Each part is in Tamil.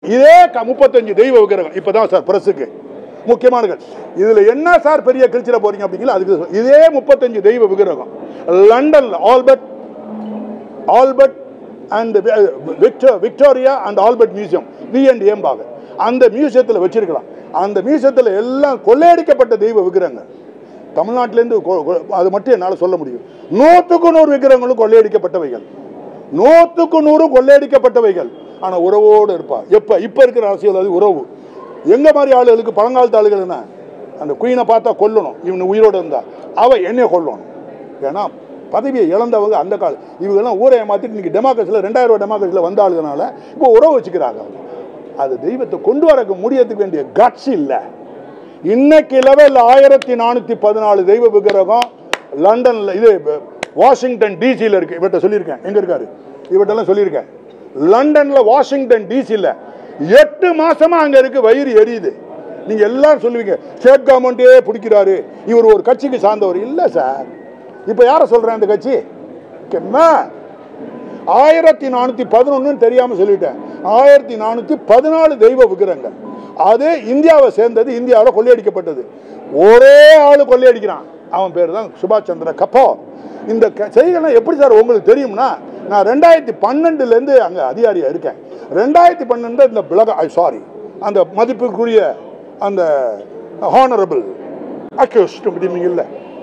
இதே க- முப்பத்தஞ்சு தெய்வ விக்கிரகம் இப்பதான் சார் பிரஸுக்கு முக்கியமானது இதுல என்ன சார் பெரிய கிழிச்சிட போறீங்க அப்படிங்களா அதுக்கு சொல்~ இதே முப்பத்தஞ்சு தெய்வ விக்கிரகம் லண்டன்ல ஆல்பர்ட் ஆல்பர்ட் அண்ட் விக்டோ Victoria and Albert museum V and ஏம்பாக அந்த மியூசியத்தில் வச்சிருக்கலாம் அந்த மியூசியத்தில் எல்லாம் கொள்ளையடிக்கப்பட்ட தெய்வ விக்கிரகங்கள் தமிழ்நாட்டிலேருந்து கொ- கொ- அது மட்டும் என்னால் சொல்ல முடியும் நூற்றுக்கு நூறு விக்கிரகங்களும் கொள்ளையடிக்கப்பட்டவைகள் நூற்றுக்கு நூறு கொள்ளையடிக்கப்பட்டவைகள் ஆனால் உறவோடு இருப்பா எப்போ இப்போ இருக்கிற அரசியல் அது உறவு எங்க மாதிரி ஆளுகளுக்கு பழங்காலத்து ஆளுகள் என்ன அந்த குயினை பார்த்தா கொல்லணும் இவனு உயிரோடு இருந்தா அவ என்னைய கொல்லணும் ஏன்னா பதவியை இழந்தவங்க அந்த காலம் இவங்கெல்லாம் ஊரை ஏமாத்திட்டு இன்னைக்கு டெமோக்ரஸியில் ரெண்டாயிரம் ரூபாய் டெமோக்ரஸில் வந்த ஆளுங்கனால இப்போ உறவு வச்சுக்கிறாங்க அவங்க. அது தெய்வத்தை கொண்டு வரக்கு முடியறதுக்கு வேண்டிய கட்ஸ் இல்லை இன்னைக்கு லெவல் ஆயிரத்தி நானூற்றி பதினாலு தெய்வ விக்கிரகம் லண்டன்ல இது வாஷிங்டன் டிசியில் இருக்கு இவர்கிட்ட சொல்லியிருக்கேன் எங்க இருக்காரு இவர்கிட்டலாம் சொல்லியிருக்கேன் லண்டன்ல வாஷிங்டன் டிசியில் எட்டு மாசமா அங்க இருக்கு வயிறு எரியுது நீங்க எல்லாரும் சொல்லுவீங்க ஸ்டேட் கவர்மெண்ட்டே பிடிக்கிறாரு இவர் ஒரு கட்சிக்கு சார்ந்தவர் இல்ல சார் இப்ப யார சொல்றேன் அந்த கட்சி கெம்மா ஆயிரத்தி நானூத்தி பதினொன்னு தெரியாம சொல்லிட்டேன் ஆயிரத்தி நானூத்தி பதினாலு தெய்வ விக்கிரங்கள் அது இந்தியாவை சேர்ந்தது இந்தியாவில் கொள்ளையடிக்கப்பட்டது ஒரே ஆளு கொள்ளையடிக்கிறான் அவன் பேர் தான் சுபாஷ் சந்திர கப்போ இந்த க- செய்திகள்லாம் எப்படி சார் உங்களுக்கு தெரியும்னா நான் ரெண்டாயிரத்தி பன்னெண்டுலேருந்து அங்கே அதிகாரியாக இருக்கேன் ரெண்டாயிரத்தி பன்னெண்டு இந்த பிளக சாரி அந்த மதிப்புக்குரிய அந்த ஹானரபிள் அக்யூஸ்ட் அப்படின்னீங்கல்ல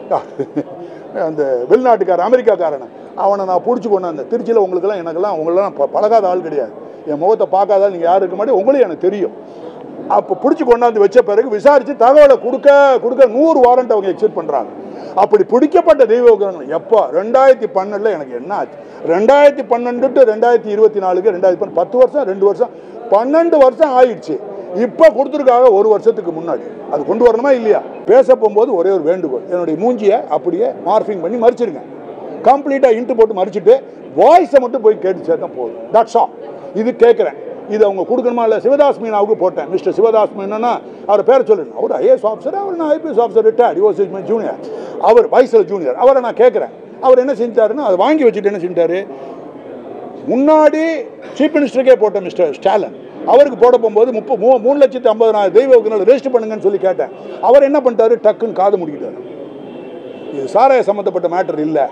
அந்த வெளிநாட்டுக்காரன் அமெரிக்காக்காரன் அவனை நான் பிடிச்சி கொண்டாந்தேன் திருச்சியில் உங்களுக்கெல்லாம் எனக்கெல்லாம் உங்களெல்லாம் ப- பழகாத ஆள் கிடையாது என் முகத்தை பார்க்காத நீங்கள் யாரும் இருக்க மாட்டே உங்களையும் எனக்கு தெரியும் அப்போ பிடிச்சி கொண்டாந்து வச்ச பிறகு விசாரித்து தகவலை கொடுக்க கொடுக்க நூறு வாரண்ட் அவங்க எக்ஸிட் பண்ணுறாங்க அப்படி பிடிக்கப்பட்ட தெய்வ விக்கிரகங்கள் எப்போ ரெண்டாயிரத்தி பன்னெண்டில் எனக்கு என்ன ஆச்சு ரெண்டாயிரத்தி பன்னெண்டு டு ரெண்டாயிரத்தி இருபத்தி நாலுக்கு ரெண்டாயிரத்தி பன்னெண்டு பத்து வருஷம் ரெண்டு வருஷம் பன்னெண்டு வருஷம் ஆயிடுச்சு இப்போ கொடுத்துருக்காங்க ஒரு வருஷத்துக்கு முன்னாடி அது கொண்டு வரணுமா இல்லையா பேச போகும்போது ஒரே ஒரு வேண்டுகோள் என்னுடைய மூஞ்சியை அப்படியே மார்ஃபிங் பண்ணி மறிச்சிருங்க கம்ப்ளீட்டாக இன்ட்டு போட்டு மறிச்சிட்டு வாய்ஸை மட்டும் போய் கேட்டு சேர்த்தா போதும் தட்ஸ் ஆல் இது கேட்குறேன் இது அவங்க கொடுக்கணுமா இல்லை சிவதாஸ் மீனாவுக்கு போட்டேன் மிஸ்டர் சிவதாஸ் மீனா அவர் பேரை சொல்லிடணும் அவர் ஐஏஎஸ் ஆஃபீஸர் அவர் நான் IPS officer retired your junior அவர் வயசில் ஜூனியர் அவரை நான் கேட்குறேன் அவர் என்ன செஞ்சாருன்னா அதை வாங்கி வச்சுட்டு என்ன செஞ்சாரு முன்னாடி சீஃப் மினிஸ்டருக்கே போட்ட மிஸ்டர் ஸ்டாலின் அவருக்கு போட போகும்போது முப்ப மூ மூணு லட்சத்தி ஐம்பதனாயிரம் தெய்வ விக்கிரகங்களை ரெஜிஸ்டர் பண்ணுங்கன்னு சொல்லி கேட்டேன் அவர் என்ன பண்ணிட்டாரு டக்குன்னு காது முடிக்கிட்டாரு இது சாராய சம்மந்தப்பட்ட மேட்டர் இல்லை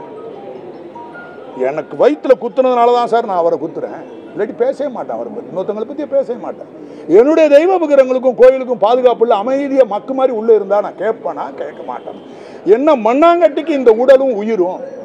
எனக்கு வயிற்றுல குத்துனதுனால தான் சார் நான் அவரை குத்துறேன் இல்லாட்டி பேசவே மாட்டேன் அவரை பற்றி இன்னொருத்தவங்களை பற்றி பேசவே மாட்டேன் என்னுடைய தெய்வ விக்கிரகங்களுக்கும் கோயிலுக்கும் பாதுகாப்பு இல்லை அமைதியாக மக்கு மாதிரி உள்ளே இருந்தால் நான் கேட்பேனா கேட்க மாட்டேன் என்ன மண்ணாங்கட்டிக்கு இந்த உடலும் உயிரும்